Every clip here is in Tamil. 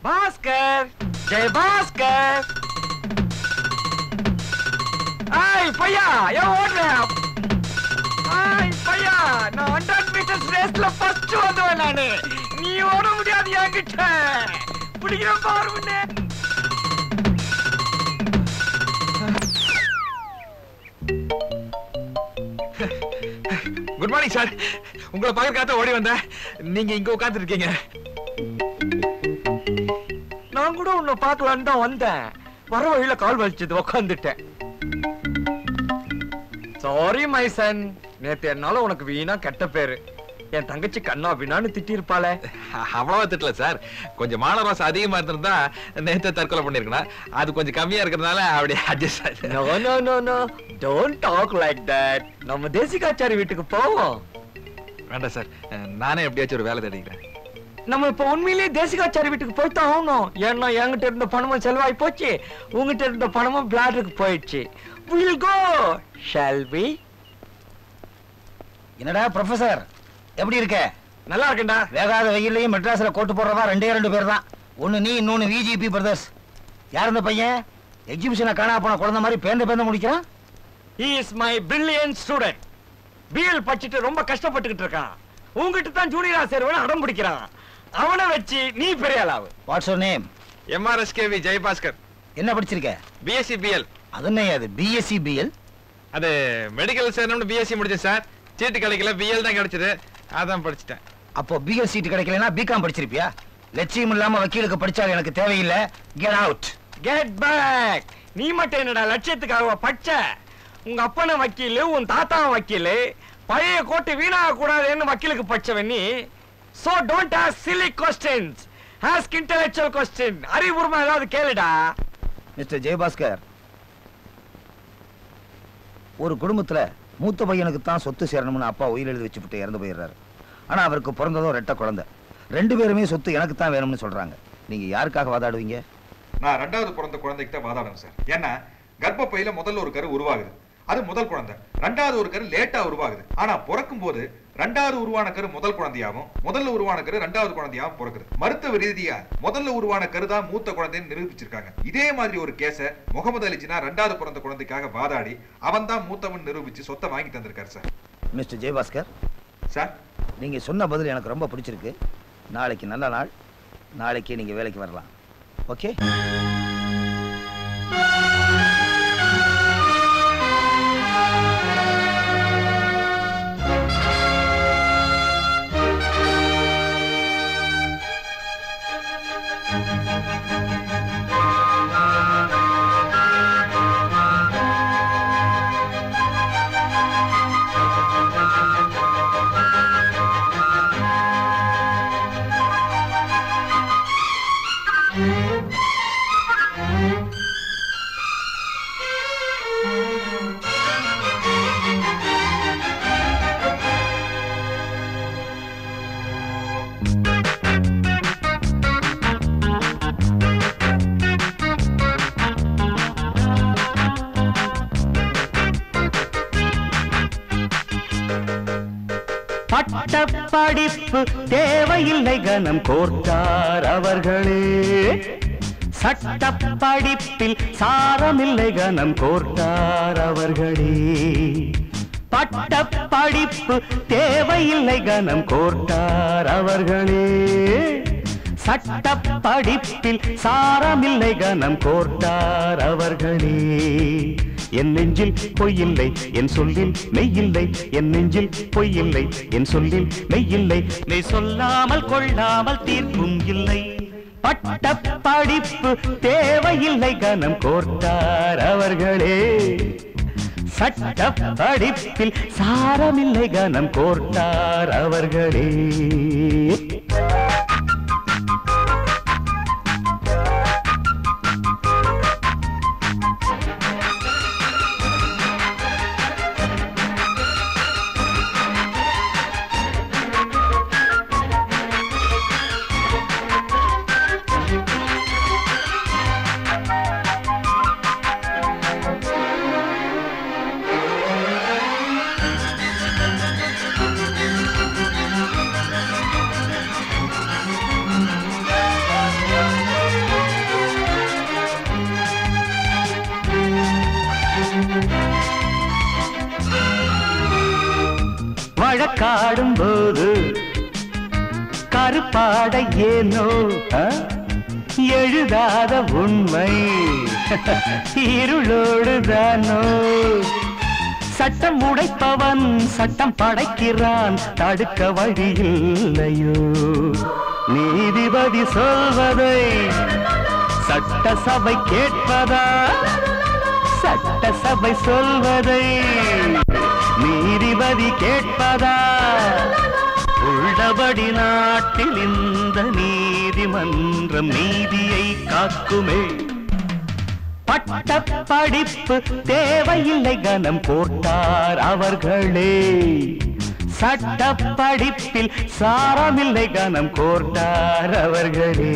பாஸ்கர் ஜெய் பாஸ்கர் ஐய் பையா ஏன் ஓடுற ஐய் பையா நான் ஹண்ட்ரட் மீட்டர்ஸ் ரேஸ்ல ஃபர்ஸ்ட் வந்தவன் நானு நீ ஓட முடியாது என்கிட்ட பிடிக்கிறேன் பாரு முன்னே குட் மார்னிங் சார் உங்களை பார்க்கறதுக்காக ஓடி வந்தேன் நீங்க இங்க உட்கார்ந்து இருக்கீங்க நான் கூட உன்னை பார்க்கலான்னு தான் வந்தேன் வர வழியில கால் வலிச்சது உக்காந்துட்டேன் சாரி மை சன் நேத்து என்னால உனக்கு வீணா கெட்ட பேரு என் தங்கச்சி கண்ணா பின்னான்னு திட்டிருப்பாளே அவ்வளவா திட்டல சார் கொஞ்சம் மானரோசம் அதிகமா இருந்திருந்தா நேத்து தற்கொலை பண்ணிருக்கணும் அது கொஞ்சம் கம்மியா இருக்கிறதுனால அப்படியே அட்ஜஸ்ட் ஆயிடுச்சு no no no no don't talk like that நம்ம தேசிகாச்சாரி வீட்டுக்கு போவோம் வேண்டாம் சார் நானே எப்படியாச்சும் ஒரு வேலை தேடிக்கிறேன் நம்ம இப்ப உண்மையிலேயே தேசிகாச்சாரி வீட்டுக்கு போய் தான் ஆகணும் ஏன்னா என்கிட்ட இருந்த பணமும் செலவாய் போச்சு உங்ககிட்ட இருந்த பணமும் பிளாடருக்கு போயிடுச்சு வில் கோ ஷால் வி என்னடா ப்ரொஃபசர் எப்படி இருக்க நல்லா இருக்கேன்டா வேகாத வெயிலையும் மெட்ராஸ்ல கோட்டு போடுறதா ரெண்டே ரெண்டு பேர் தான் ஒன்னு நீ இன்னொன்னு விஜிபி பிரதர்ஸ் யார் இந்த பையன் எக்ஸிபிஷனை காணா போன குழந்தை மாதிரி பேந்த பேந்த முடிக்கிறான் he is my brilliant student BL படிச்சுட்டு ரொம்ப கஷ்டப்பட்டுக்கிட்டு இருக்கான் உங்ககிட்ட தான் ஜூனியரா சேருவன அடம் பிடிக்கிறான் அவனை வச்சு நீ பெரிய ஆளாவு what's your name MRSKV Jayabaskar என்ன படிச்சிருக்க பிஎஸ்சி பிஎல் அது என்ன அது பிஎஸ்சி பிஎல் அது மெடிக்கல் சேரணும்னு பிஎஸ்சி முடிச்சேன் சார் சீட்டு கிடைக்கல பிஎல் தான் கிடைச்சது அதான் படிச்சிட்டேன் அப்போ பிஎல் சீட் கிடைக்கலனா பிகாம் படிச்சிருப்பியா லட்சியம் இல்லாம வக்கீலுக்கு படிச்சால் எனக்கு தேவையில்லை கெட் அவுட் கெட் பேக் நீ மட்டும் என்னடா லட்சியத்துக்காக பச்ச உங்க அப்பன வக்கீலு உன் தாத்தா வக்கீலு பழைய கோட்டு வீணாக கூடாதுன்னு வக்கீலுக்கு படிச்சவன் நீ so don't ask silly questions ask intellectual question அறிவுரிமை ஏதாவது கேளுடா மிஸ்டர் ஜெயபாஸ்கர் ஒரு குடும்பத்துல மூத்த பையனுக்கு தான் சொத்து சேரணும்னு அப்பா உயிர் எழுதி வச்சுட்டு இறந்து போயிடுறாரு ஆனா அவருக்கு பிறந்ததும் ரெட்ட குழந்தை ரெண்டு பேருமே சொத்து எனக்கு தான் வேணும்னு சொல்றாங்க நீங்க யாருக்காக வாதாடுவீங்க நான் ரெண்டாவது பிறந்த குழந்தைக்கு தான் வாதாடுறேன் சார் ஏன்னா கர்ப்பப்பையில முதல்ல ஒரு கரு உருவாகுது அது முதல் குழந்தை ரெண்டாவது ஒரு கரு லேட்டா உருவாகுது ஆனா பிறக்கும் போது ரெண்டாவது உருவான கரு முதல் குழந்தையாவும் முதல்ல உருவான கரு ரெண்டாவது குழந்தையாவும் பிறக்குது மருத்துவ ரீதியா முதல்ல உருவான கரு தான் மூத்த குழந்தைன்னு நிரூபிச்சிருக்காங்க இதே மாதிரி ஒரு கேஸ முகமது அலி ஜின்னா ரெண்டாவது பிறந்த குழந்தைக்காக வாதாடி அவன் தான் மூத்தவன் நிரூபிச்சு சொத்தை வாங்கி தந்திருக்காரு சார் மிஸ்டர் ஜெயபாஸ்கர் சார் நீங்க சொன்ன பதில் எனக்கு ரொம்ப பிடிச்சிருக்கு நாளைக்கு நல்ல நாள் நாளைக்கே நீங்க வேலைக்கு வரலாம் ஓகே பட்ட படிப்பு தேவையில்லை கனம் கோர்த்தார் அவர்களே சட்ட படிப்பில் சாரமில்லை கனம் கோர்த்தார் அவர்களே பட்ட படிப்பு தேவையில்லை கனம் கோர்த்தார் அவர்களே சட்ட படிப்பில் சாரமில்லை கனம் கோர்த்தார் அவர்களே என் நெஞ்சில் பொய்யில்லை என் சொல்லில் மெய்யில்லை என் நெஞ்சில் பொய்யில்லை என் சொல்லில் மெய்யில்லை மெய் சொல்லாமல் கொள்ளாமல் தீர்ப்பும் இல்லை பட்ட படிப்பு தேவையில்லை கனம் கோர்த்தார் அவர்களே சட்ட படிப்பில் சாரமில்லை கனம் கோர்த்தார் அவர்களே வழக்காடும் போது கருப்பாட ஏனோ ஆ? எழுதாத உண்மை இருளோடுதானோ சட்டம் உடைப்பவன் சட்டம் படைக்கிறான் தடுக்க வழியில்லையோ நீதிபதி சொல்வதை சட்டசபை கேட்பதா சட்டசபை சொல்வதை நீதிபதி கேட்பதா உள்ளபடி நாட்டில் இந்த நீதிமன்றம் நீதியை காக்குமே பட்ட படிப்பு தேவையில்லை கனம் போட்டார் அவர்களே சட்ட படிப்பில் சாரமில்லை கனம் கோர்ட்டார் அவர்களே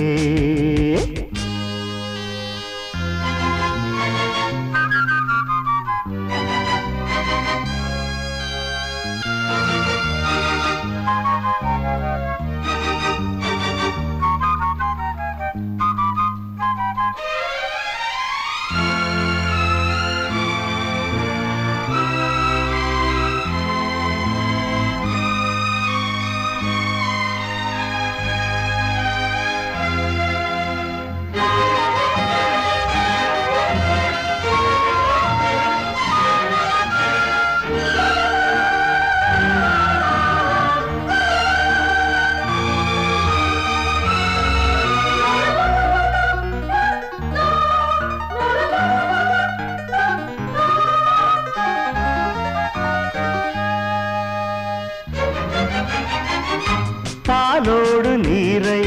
பாலோடு நீரை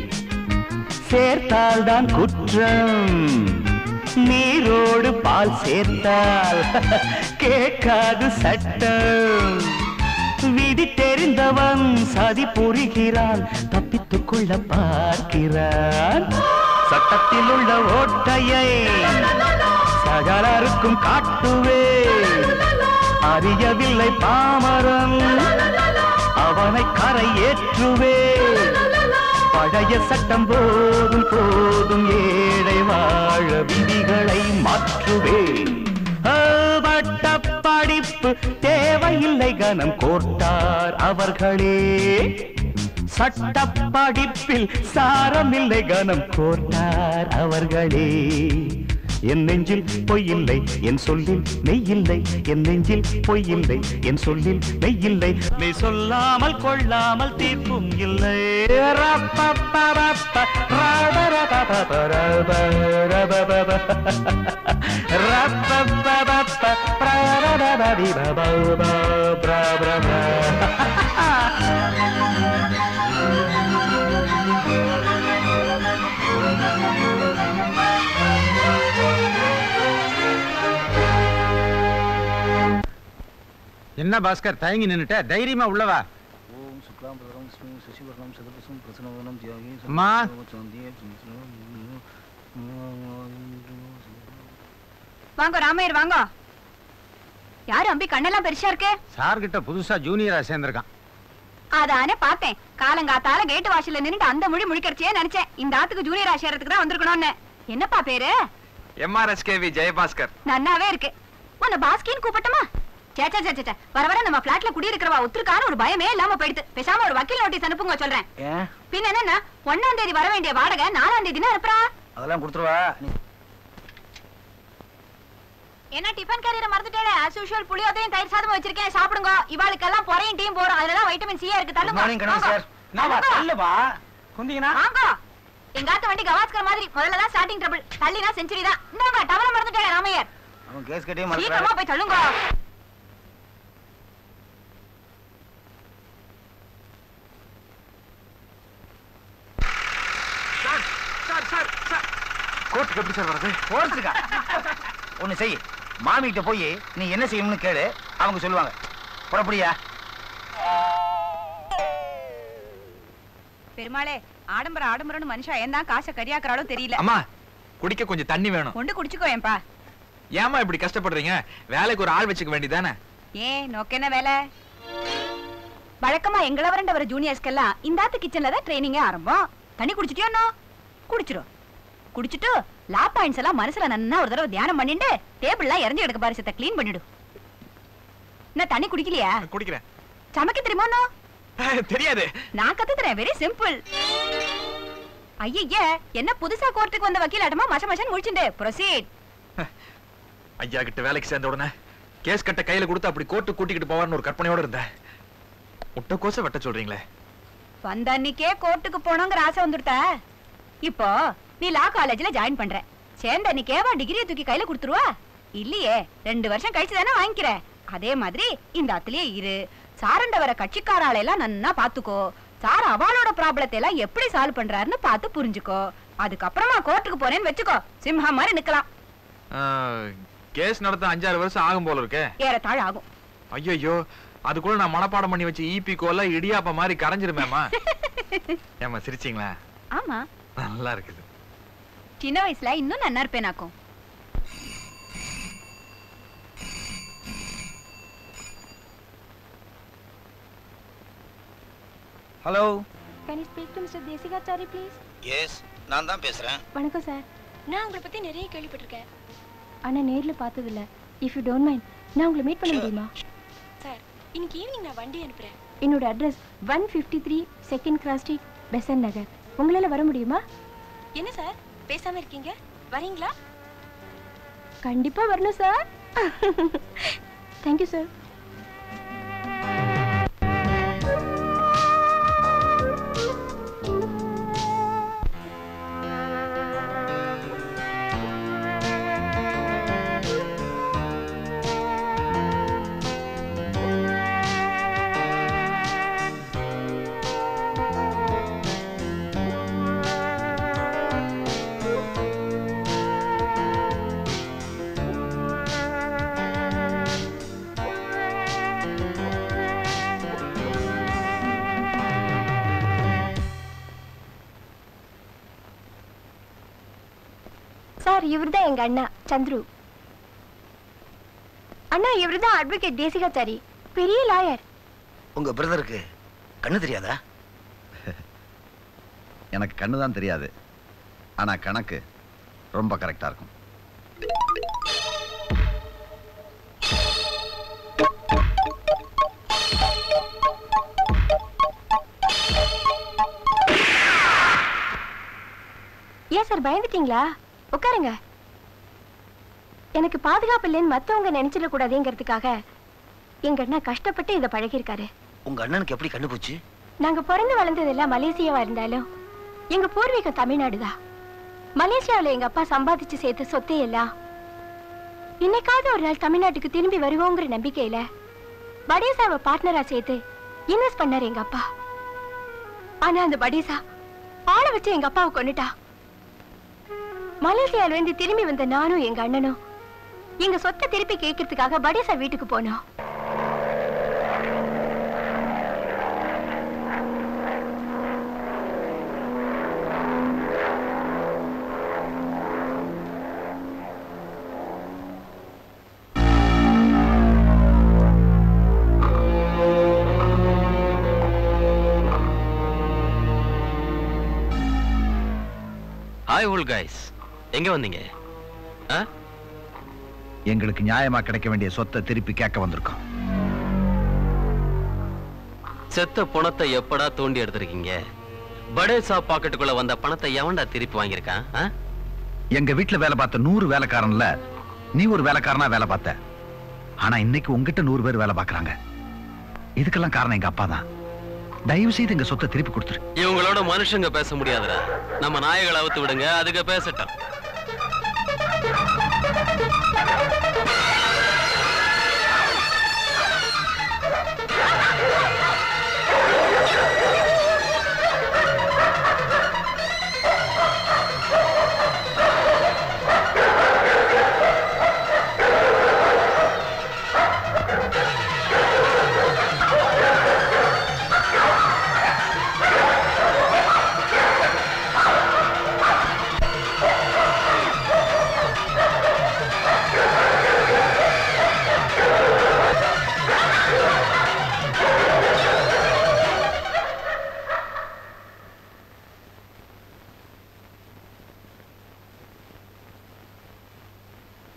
சேர்த்தால்தான் குற்றம் நீரோடு பால் சேர்த்தால் கேட்காது சட்டம் விதி தெரிந்தவன் சதி புரிகிறான் தப்பித்துக் கொள்ள பார்க்கிறான் சட்டத்தில் உள்ள ஓட்டையை சகலருக்கும் காட்டுவே அறியவில்லை பாமரன் அவனை கரை ஏற்றுவே பழைய சட்டம் போதும் போதும் ஏழை வாழ விதிகளை மாற்றுவே பட்ட படிப்பு தேவையில்லை கனம் கோர்த்தார் அவர்களே சட்ட படிப்பில் சாரமில்லை கனம் கோர்த்தார் அவர்களே என் நெஞ்சில் பொய்யில்லை என் சொல்லில் மெய்யில்லை என் நெஞ்சில் பொய்யில்லை என் சொல்லில் மெய்யில்லை மெய் சொல்லாமல் கொள்ளாமல் தீர்ப்பும் இல்லை ரப்பப்பரப்ப, ரபரபபப, ரபரபபப. ரப்பப்பரப்ப, பிரரபபபிபபப, பிரபரப. என்ன பாஸ்கர் தயங்கி நின்னுட்ட தைரியமா உள்ளவா அம்மா. வாங்க ராமையர் வாங்க யாரு அம்பி கண்ணெல்லாம் பெருசா இருக்கு சார் கிட்ட புதுசா ஜூனியரா சேர்ந்திருக்கான் அதானே பார்த்தேன் காலங்காத்தால கேட்டு வாசல்ல நின்னுட்டு அந்த மொழி முழிக்கிறச்சே நினைச்சேன் இந்த ஆத்துக்கு ஜூனியர் ஆசிரியத்துக்கு தான் வந்திருக்கணும்னு என்னப்பா பேரு எம்ஆர்எஸ்கேவி ஜெயபாஸ்கர் நன்னாவே இருக்கு உன்னை பாஸ்கின்னு கூப்பிட்டமா சேச்சா சேச்சா வர வர நம்ம பிளாட்ல குடியிருக்கிறவா ஒத்துருக்கான ஒரு பயமே இல்லாம போயிடுது பேசாம ஒரு வக்கீல் நோட்டீஸ் அனுப்புங்க சொல்றேன் ஏன் பின்ன என்னன்னா ஒன்னாம் தேதி வர வேண்டிய வாடகை நாலாம் தேதினா அனுப்புறா அதெல்லாம் கொடுத்துருவா நீ என்ன டிஃபன் கேரியரை மறந்துட்டேன் as usual புளியோதரையும் தயிர் சாதமும் வச்சிருக்கேன் சாப்பிடுங்க இவாளுக்கெல்லாம் பொறையும் டீம் போறோம் அதுலதான் வைட்டமின் சியா இருக்கு குட் மார்னிங் கணேஷ் சார் தள்ளுங்க இல்லவா குந்திங்கன்னா வாங்க எங்க ஆத்து வண்டி கவாஸ்கர் மாதிரி முதல்ல தான் ஸ்டார்டிங் ட்ரபிள் தள்ளினா செஞ்சுரி தான் இந்தாங்க டவல மறந்துட்டேன் ராமையர் அவன் கேஸ் கட்டியே சீக்கிரமா மறக்கிறான் போய் தள்ளுங்க கோர்ட்டுக்கு எப்படி சார் வருது கோர்ட்டுக்கா ஒண்ணு செய் மாமி கிட்ட போய் நீ என்ன செய்யணும்னு கேளு அவங்க சொல்லுவாங்க புறப்படியா பெருமாளே ஆடம்பர ஆடம்பரம்னு மனுஷா ஏன் தான் காசை கரியாக்குறாளோ தெரியல அம்மா குடிக்க கொஞ்சம் தண்ணி வேணும் கொண்டு குடிச்சுக்கோ ஏன்பா ஏமா இப்படி கஷ்டப்படுறீங்க வேலைக்கு ஒரு ஆள் வச்சுக்க வேண்டியதானே ஏன் நோக்கு என்ன வேலை வழக்கமா எங்கள வரண்ட வர ஜூனியர்ஸ்க்கெல்லாம் இந்த ஆத்து கிச்சன்ல தான் ட்ரைனிங்கே ஆரம்பம் தண்ணி குடிச்சிட்டியோனோ குடிச்சிரும் குடிச்சிட்டு லா பாயிண்ட்ஸ் எல்லாம் மனசுல நன்னா ஒரு தடவை தியானம் பண்ணிட்டு டேபிள்லாம் இறஞ்சி எடுக்க பாரு சித்த க்ளீன் பண்ணிடு என்ன தண்ணி குடிக்கலையா குடிக்கிறேன் சமைக்க தெரியுமோனோ தெரியாது நான் கத்து தரேன் வெரி சிம்பிள் ஐயே என்ன புதுசா கோர்ட்டுக்கு வந்த வக்கீல் ஆட்டமா மச மசன் முடிச்சுண்டு ப்ரொசீட் ஐயா கிட்ட வேலைக்கு சேர்ந்த உடனே கேஸ் கட்ட கையில கொடுத்து அப்படி கோர்ட்டு கூட்டிக்கிட்டு போவார்னு ஒரு கற்பனையோட இருந்தேன் முட்டைக்கோச வெட்ட சொல்றீங்களே வந்த அன்னைக்கே கோர்ட்டுக்கு போனோங்கிற ஆசை வந்துடுத்த இப்போ நீ லா காலேஜ்ல ஜாயின் பண்ற சேர்ந்த அன்னைக்கேவா டிகிரியை தூக்கி கையில கொடுத்துருவா இல்லையே ரெண்டு வருஷம் கழிச்சு தானே வாங்கிக்கிற அதே மாதிரி இந்த அத்திலேயே இரு சாரண்ட வர கட்சிக்காரால எல்லாம் நன்னா பாத்துக்கோ சார் அவளோட ப்ராப்ளத்தை எல்லாம் எப்படி சால்வ் பண்றாருன்னு பார்த்து புரிஞ்சுக்கோ அதுக்கப்புறமா கோர்ட்டுக்கு போறேன்னு வச்சுக்கோ சிம்ஹா மாதிரி நிக்கலாம் கேஸ் நடத்த அஞ்சாறு வருஷம் ஆகும் போல இருக்கே ஏறத்தாழ ஆகும் ஐயோ அதுக்குள்ள நான் மனப்பாடம் பண்ணி வச்ச ஈபி கோல இடியாப்ப மாதிரி கரைஞ்சிருமேமா ஏமா சிரிச்சீங்களா ஆமா நல்லா இருக்குது சின்ன வயசுல இன்னும் நன்னா இருப்பேனாக்கும் hello can you speak to mister Desikachari please yes நான் தான் பேசுறேன் வணக்கம் சார் நான் உங்களை பத்தி நிறைய கேள்விப்பட்டிருக்கேன் ஆனா நேர்ல பார்த்ததில்ல இஃப் யூ டோன்ட் மைண்ட் நான் உங்களை மீட் பண்ண முடியுமா சார் இன்னைக்கு ஈவினிங் நான் வண்டி அனுப்புறேன் என்னோட address one fifty three second cross street Besant Nagar உங்களால வர முடியுமா என்ன சார் பேசாம இருக்கீங்க வரீங்களா கண்டிப்பா வரணும் சார் தேங்க்யூ சார் சார் இவர்தான் எங்க அண்ணா சந்துரு அண்ணா இவர்தான் அட்வொகேட் தேசிகாச்சாரி பெரிய லாயர் உங்க பிரதருக்கு கண்ணு தெரியாதா எனக்கு கண்ணு தான் தெரியாது ஆனா கணக்கு ரொம்ப கரெக்டா இருக்கும் ஏன் சார் பயந்துட்டீங்களா உட்காருங்க எனக்கு பாதுகாப்பு இல்லைன்னு மத்தவங்க நினைச்சிட கூடாதுங்கிறதுக்காக எங்க அண்ணா கஷ்டப்பட்டு இதை பழகியிருக்காரு உங்க அண்ணனுக்கு எப்படி கண்ணு போச்சு நாங்க பிறந்து வளர்ந்ததெல்லாம் மலேசியாவா இருந்தாலும் எங்க பூர்வீகம் தமிழ்நாடு தான் மலேசியாவுல எங்க அப்பா சம்பாதிச்சு சேர்த்த சொத்தை எல்லாம் இன்னைக்காவது ஒரு நாள் தமிழ்நாட்டுக்கு திரும்பி வருவோங்கிற நம்பிக்கையில படேசாவை பார்ட்னரா சேர்த்து இன்வெஸ்ட் பண்ணாரு எங்க அப்பா ஆனா அந்த படேசா ஆளை வச்சு எங்க அப்பாவை கொன்னுட்டா மலேசியால இருந்து திரும்பி வந்த நானும் எங்க அண்ணனும் எங்க சொத்தை திருப்பி கேட்கறதுக்காக படேசா வீட்டுக்கு போனோம் ஹாய் ஓல் கைஸ் எங்க வந்தீங்க ஆ எங்களுக்கு நியாயமா கிடைக்க வேண்டிய சொத்தை திருப்பி கேட்க வந்திருக்கோம் செத்த பணத்தை எப்படா தோண்டி எடுத்திருக்கீங்க படேசா பாக்கெட்டுக்குள்ள வந்த பணத்தை எவன்டா திருப்பி வாங்கியிருக்கான் ஆ? எங்க வீட்டுல வேலை பார்த்த நூறு வேலைக்காரன்ல நீ ஒரு வேலைக்காரனா வேலை பார்த்த ஆனா இன்னைக்கு உங்ககிட்ட நூறு பேர் வேலை பார்க்கறாங்க இதுக்கெல்லாம் காரணம் எங்க அப்பா தான் தயவு செய்து எங்க சொத்தை திருப்பி கொடுத்துரு இவங்களோட மனுஷங்க பேச முடியாதுடா நம்ம நாய்களை அவுத்து விடுங்க அதுக்கு பேசட்டும்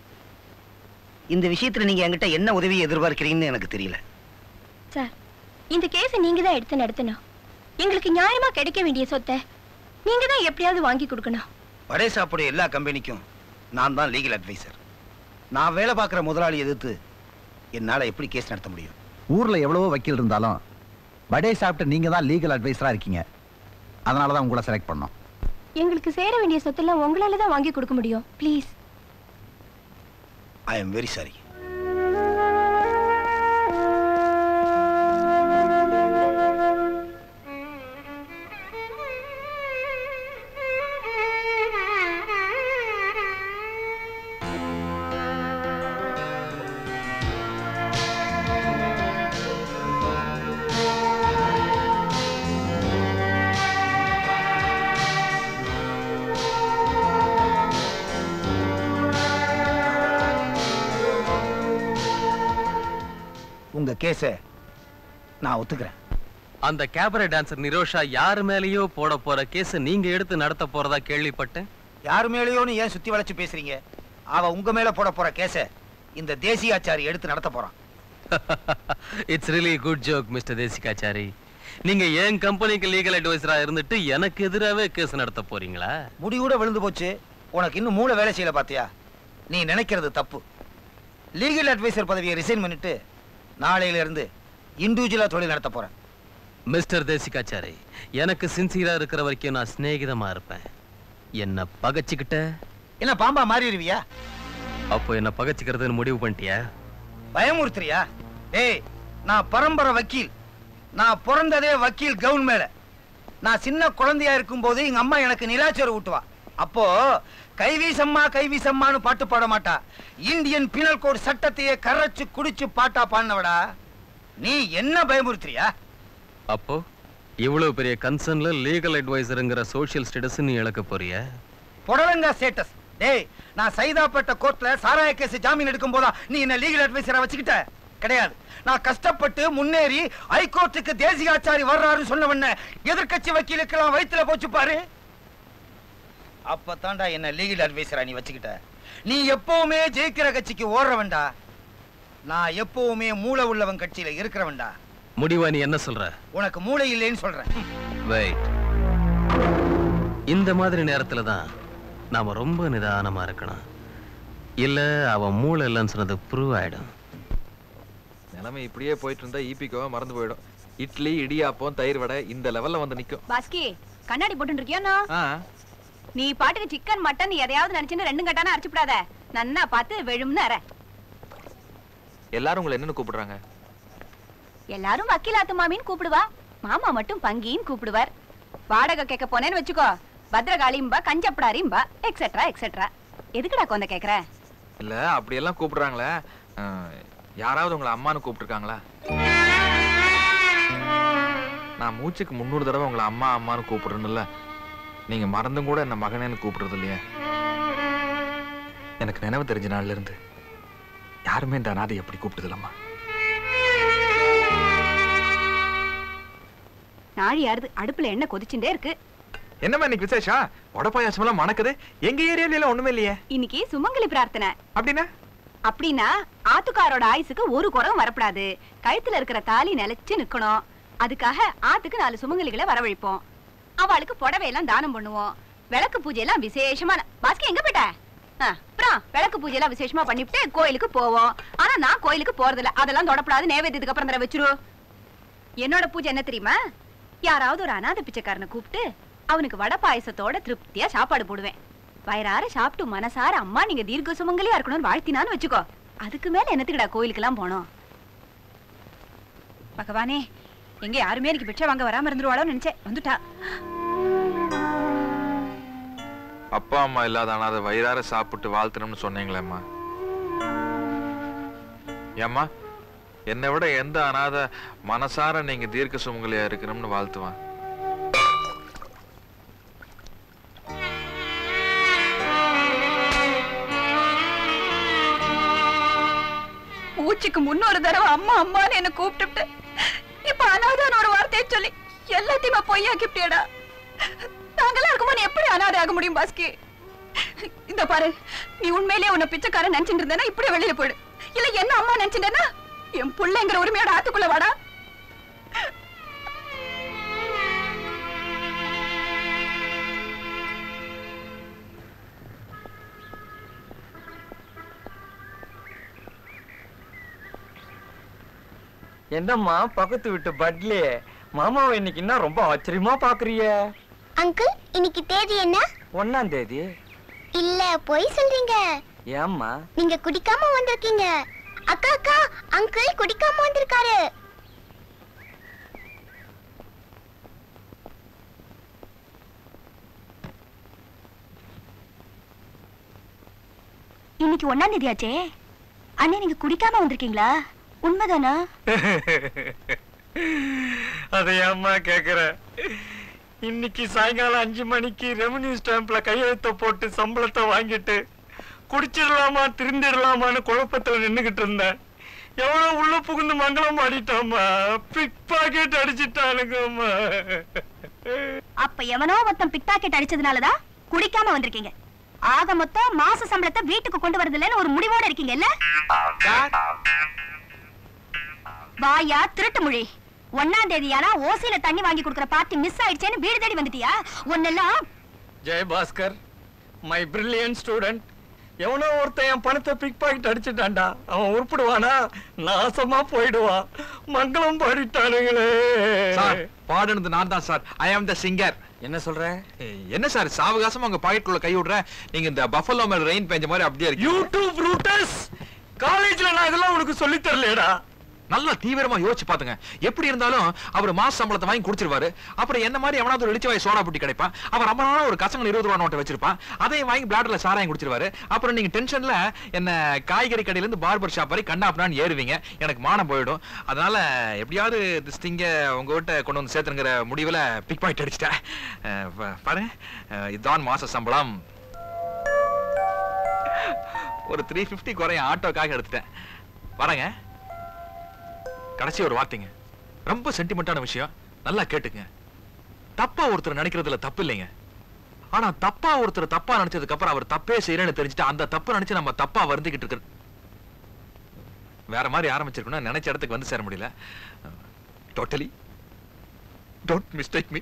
இந்த விஷயத்துல நீங்க என்கிட்ட என்ன உதவி எதிர்பார்க்கிறீங்கன்னு எனக்கு தெரியல சார் இந்த கேஸை நீங்க தான் எடுத்து நடத்தணும் எங்களுக்கு நியாயமா கிடைக்க வேண்டிய சொத்தை நீங்க தான் எப்படியாவது வாங்கி கொடுக்கணும் படேசாப்புடைய எல்லா கம்பெனிக்கும் நான் தான் லீகல் அட்வைசர் நான் வேலை பார்க்குற முதலாளி எதிர்த்து என்னால் எப்படி கேஸ் நடத்த முடியும் ஊர்ல எவ்வளவோ வக்கீல் இருந்தாலும் படே சாப்பிட்டு நீங்க தான் லீகல் அட்வைசரா இருக்கீங்க அதனால தான் உங்களை செலக்ட் பண்ணோம் எங்களுக்கு சேர வேண்டிய சொத்தெல்லாம் உங்களால தான் வாங்கி கொடுக்க முடியும் please I am very sorry உங்க கேஸை நான் ஒத்துக்கிறேன் அந்த கேபரே டான்சர் நிரோஷா யாரு மேலயோ போட போற கேஸ் நீங்க எடுத்து நடத்த போறதா கேள்விப்பட்டேன் யார் மேலேயோன்னு ஏன் சுத்தி வளைச்சு பேசுறீங்க அவ உங்க மேல போட போற கேஸை இந்த தேசியாச்சாரி எடுத்து நடத்த போறான் it's really good joke mister Desikachari நீங்க என் கம்பெனிக்கு லீகல் அட்வைசரா இருந்துட்டு எனக்கு எதிராவே கேஸ் நடத்த போறீங்களா முடி கூட விழுந்து போச்சு உனக்கு இன்னும் மூளை வேலை செய்யல பாத்தியா நீ நினைக்கிறது தப்பு லீகல் அட்வைசர் பதவியை ரிசைன் பண்ணிட்டு நாளையில இருந்து இண்டிவிஜுவலா தொழில் நடத்த போறேன் மிஸ்டர் தேசிகாச்சாரி எனக்கு சின்சியரா இருக்கிற வரைக்கும் நான் சிநேகிதமா இருப்பேன் என்ன பகச்சுக்கிட்ட என்ன பாம்பா மாறிடுவியா அப்போ என்ன பகச்சுக்கிறதுன்னு முடிவு பண்ணிட்டியா பயமுறுத்துறியா டேய் நான் பரம்பரை வக்கீல் நான் பிறந்ததே வக்கீல் கவுன் மேல நான் சின்ன குழந்தையா இருக்கும்போது எங்க அம்மா எனக்கு நிலாச்சோறு ஊட்டுவா அப்போ கைவீசம்மா கைவீசம்மான்னு பாட்டு பாட மாட்டா இந்தியன் பீனல் கோட் சட்டத்தையே கரைச்சு குடிச்சு பாட்டா பாடினவடா நீ என்ன பயமுறுத்துறியா அப்போ இவ்வளவு பெரிய கன்சர்ன்ல லீகல் அட்வைசருங்கிற சோஷியல் ஸ்டேட்டஸ் நீ இழக்க போறிய புடலங்கா ஸ்டேட்டஸ் டேய் நான் சைதாப்பேட்ட கோர்ட்ல சாராய கேஸ் ஜாமீன் எடுக்கும் போதா நீ என்ன லீகல் அட்வைசரா வச்சுக்கிட்ட கிடையாது நான் கஷ்டப்பட்டு முன்னேறி ஹைகோர்ட்டுக்கு தேசியாச்சாரி வர்றாருன்னு சொன்னவன எதிர்க்கட்சி வக்கீலுக்கெல்லாம் வயித்துல போச்சு பாரு அப்பதான்டா என்ன லீகல் அட்வைசரா நீ வச்சுக்கிட்ட நீ எப்பவுமே ஜெயிக்கிற கட்சிக்கு ஓடுறவன்டா நான் எப்பவுமே மூளை உள்ளவன் கட்சியில இருக்கிறவன்டா முடிவா நீ என்ன சொல்ற உனக்கு மூளை இல்லைன்னு சொல்றேன் வெயிட் இந்த மாதிரி நேரத்துல தான் நாம ரொம்ப நிதானமா இருக்கணும் இல்ல அவன் மூளை இல்லைன்னு சொன்னது ப்ரூவ் ஆயிடும் நிலைமை இப்படியே போயிட்டு இருந்தா ஈபிக்கோவா மறந்து போயிடும் இட்லி இடியாப்பம் தயிர் வடை இந்த லெவல்ல வந்து நிக்கும் பாஸ்கி கண்ணாடி போட்டு இருக்கியா ஆ நீ பாட்டுக்கு சிக்கன் மட்டன் எதையாவது நினைச்சுன்னு ரெண்டும் கட்டான அரைச்சுப்படாத நன்னா பார்த்து வெழும்னு அரை எல்லாரும் உங்களை என்னன்னு கூப்பிடுறாங்க எல்லாரும் வக்கீலாத்து மாமின்னு கூப்பிடுவா மாமா மட்டும் பங்கின்னு கூப்பிடுவார் வாடகை கேட்க போனேன்னு வச்சுக்கோ பத்ரகாளிம்பா கஞ்சப்படாரிம்பா எக்ஸெட்ரா எக்ஸெட்ரா எதுக்குடா கொந்த கேக்குற இல்ல அப்படி எல்லாம் கூப்பிடுறாங்களே ஆ, யாராவது உங்களை அம்மான்னு கூப்பிட்டுருக்காங்களா நான் மூச்சுக்கு முன்னூறு தடவை உங்களை அம்மா அம்மான்னு கூப்பிடுறேன்னுல்ல நீங்க மறந்தும் கூட என்ன மகனேன்னு கூப்பிடுறது இல்லையே எனக்கு நினைவு தெரிஞ்ச நாள்ல இருந்து யாருமே இந்த அனாதை எப்படி கூப்பிட்டதில்லம்மா நாழி யாருது அடுப்புல எண்ணெய் கொதிச்சுட்டே இருக்கு என்னம்மா இன்னைக்கு விசேஷம் வடப்பாயாசமெல்லாம் மணக்குது எங்க ஏரியால எல்லாம் ஒண்ணுமே இல்லையே இன்னைக்கு சுமங்கலி பிரார்த்தனை அப்படின்னா அப்படின்னா ஆத்துக்காரோட ஆயுசுக்கு ஒரு குறவும் வரப்படாது கழுத்துல இருக்கிற தாலி நிலைச்சு நிக்கணும் அதுக்காக ஆத்துக்கு நாலு சுமங்கலிகளை வரவழைப்போம் அவளுக்கு புடவையெல்லாம் தானம் பண்ணுவோம் விளக்கு பூஜை எல்லாம் விசேஷமா பாஸ்கி எங்க போயிட்ட ஆ, அப்புறம் விளக்கு பூஜை எல்லாம் விசேஷமா பண்ணிவிட்டு கோயிலுக்கு போவோம் ஆனா நான் கோயிலுக்கு போறதில்ல அதெல்லாம் தொடப்படாது நேவேத்தியத்துக்கு அப்புறம் தர வச்சிரு என்னோட பூஜை என்ன தெரியுமா யாராவது ஒரு அநாத பிச்சைக்காரனை கூப்பிட்டு அவனுக்கு வடை பாயசத்தோட திருப்தியா சாப்பாடு போடுவேன் வயிறார சாப்பிட்டு மனசார அம்மா நீங்க தீர்க்க சுமங்கலியா இருக்கணும்னு வாழ்த்தினான்னு வச்சுக்கோ அதுக்கு மேல என்னத்துக்குடா கோயிலுக்கெல்லாம் போனோம் பகவானே எங்க யாருமே எனக்கு பிச்சை வாங்க வராம இருந்துருவாளோ நினைச்சேன் வந்துட்டா அப்பா அம்மா இல்லாத அனாதை வயிறார சாப்பிட்டு வாழ்த்தணும்னு சொன்னீங்களேம்மா ஏம்மா என்னை விட எந்த அனாதை மனசார நீங்க தீர்க்க சுமங்கலியா இருக்கணும்னு வாழ்த்துவான் மூச்சுக்கு முன்னொரு தடவை அம்மா அம்மான்னு என்ன கூப்பிட்டு இப்ப அனாதான ஒரு வார்த்தையை சொல்லி எல்லாத்தையுமே பொய்யாக்கிட்டியடா நாங்கெல்லாம் இருக்கும்போது நீ எப்படி அனாதை ஆக முடியும் பாஸ்கி இந்த பாரு நீ உண்மையிலேயே உன்னை பிச்சைக்காரன் நினைச்சிட்டு இருந்தேன்னா இப்படியே வெளியில போயிடு இல்ல என்ன அம்மா நினைச்சிட்டேன்னா என் புள்ளைங்கிற உரிமையோட ஆத்துக்குள்ள வாடா என்னம்மா பக்கத்து வீட்டு பட்லி மாமாவை இன்னைக்கு என்ன ரொம்ப ஆச்சரியமா பாக்குறிய அங்கிள் இன்னைக்கு தேதி என்ன ஒன்னாம் தேதி இல்ல பொய் சொல்றீங்க ஏம்மா நீங்க குடிக்காம வந்திருக்கீங்க அக்கா அக்கா அங்கிள் குடிக்காம வந்திருக்காரு இன்னைக்கு ஒன்னாம் தேதி ஆச்சே அண்ணே நீங்க குடிக்காம வந்திருக்கீங்களா உண்மைதானா அதை ஏம்மா கேக்குற இன்னைக்கு சாயங்காலம் அஞ்சு மணிக்கு ரெவன்யூ ஸ்டாம்ப்ல கையெழுத்த போட்டு சம்பளத்தை வாங்கிட்டு குடிச்சிடலாமா திருந்திடலாமான்னு குழப்பத்துல நின்னுகிட்டு இருந்தேன் எவ்வளவு உள்ள புகுந்து மங்களம் ஆடிட்டாமா பிக் பாக்கெட் அடிச்சிட்டானுங்கம்மா அப்ப எவனோ மொத்தம் பிக் பாக்கெட் அடிச்சதுனாலதான் குடிக்காம வந்திருக்கீங்க ஆக மொத்தம் மாச சம்பளத்தை வீட்டுக்கு கொண்டு வரதில்லைன்னு ஒரு முடிவோட இருக்கீங்கல்ல வாயா திருட்டு மொழி ஒன்னாம் தேதியானா ஓசியில தண்ணி வாங்கி கொடுக்கற பார்ட்டி மிஸ் ஆயிடுச்சேன்னு வீடு தேடி வந்துட்டியா உன்னெல்லாம் ஜெயபாஸ்கர் மை பிரில்லியன்ட் ஸ்டூடெண்ட் எவனோ ஒருத்தன் என் பணத்தை பிக் பாக்கெட் அடிச்சிட்டான்டா அவன் உருப்பிடுவானா நாசமா போயிடுவான் மங்களம் பாடிட்டானுங்களே சார் பாடுனது நான் தான் சார் ஐ ஆம் த சிங்கர் என்ன சொல்ற என்ன சார் சாவகாசமா உங்க பாக்கெட்டுக்குள்ள கை விடுற நீங்க இந்த பஃபலோ மேல ரெயின் பெஞ்ச மாதிரி அப்படியே இருக்கு யூடியூப் ரூட்டர்ஸ் காலேஜ்ல நான் இதெல்லாம் உனக்கு சொல்லி தரலடா நல்லா தீவிரமா யோசிச்சு பாத்துங்க எப்படி இருந்தாலும் அவர் மாச சம்பளத்தை வாங்கி குடிச்சிருவாரு அப்புறம் என்ன மாதிரி எவனாவது ஒரு இளிச்சவாய் சோடா புட்டி கிடைப்பான் அவர் ரொம்ப நாளா ஒரு கசங்க இருபது ரூபா நோட்டை வச்சிருப்பான் அதையும் வாங்கி பிளாட்ல சாராயம் குடிச்சிருவாரு அப்புறம் நீங்க டென்ஷன்ல என்ன காய்கறி கடையில இருந்து பார்பர் ஷாப் வரை கண்ணாப்னான்னு ஏறுவீங்க எனக்கு மானம் போயிடும் அதனால எப்படியாவது திஸ்டிங்க உங்க வீட்டை கொண்டு வந்து சேர்த்துங்கிற முடிவுல பிக் பாயிண்ட் அடிச்சிட்டேன் அஹ் பா- பாருங்க அஹ் இதுதான் மாச சம்பளம் ஒரு த்ரீ ஃபிஃப்டி குறைய ஆட்டோக்காக எடுத்துட்டேன் வரேங்க கடைசி ஒரு வார்த்தைங்க ரொம்ப சென்டிமெண்டான விஷயம் நல்லா கேட்டுங்க தப்பா ஒருத்தர் நினைக்கிறதுல தப்பு இல்லைங்க ஆனா தப்பா ஒருத்தர் தப்பா நினைச்சதுக்கு அப்புறம் அவர் தப்பே செய்யறேன்னு தெரிஞ்சுட்டு அந்த தப்பு நினைச்சு நம்ம தப்பா வருந்திக்கிட்டு இருக்கிற வேற மாதிரி ஆரம்பிச்சிருக்கணும் நினைச்ச இடத்துக்கு வந்து சேர முடியல டோட்டலி டோன்ட் மிஸ்டேக் மீ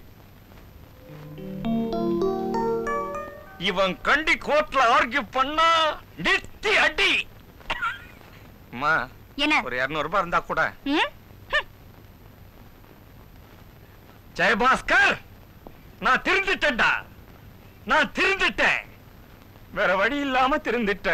இவன் கண்டி கோர்ட்ல ஆர்கியூ பண்ணா நெத்தி அடி அம்மா என்ன ஒரு இருநூறு ரூபாய் இருந்தா கூட ம்? ஜெயபாஸ்கர் நான் திருந்துட்டேன்டா நான் திருந்துட்டேன் வேற வழி இல்லாம திருந்துட்டேன்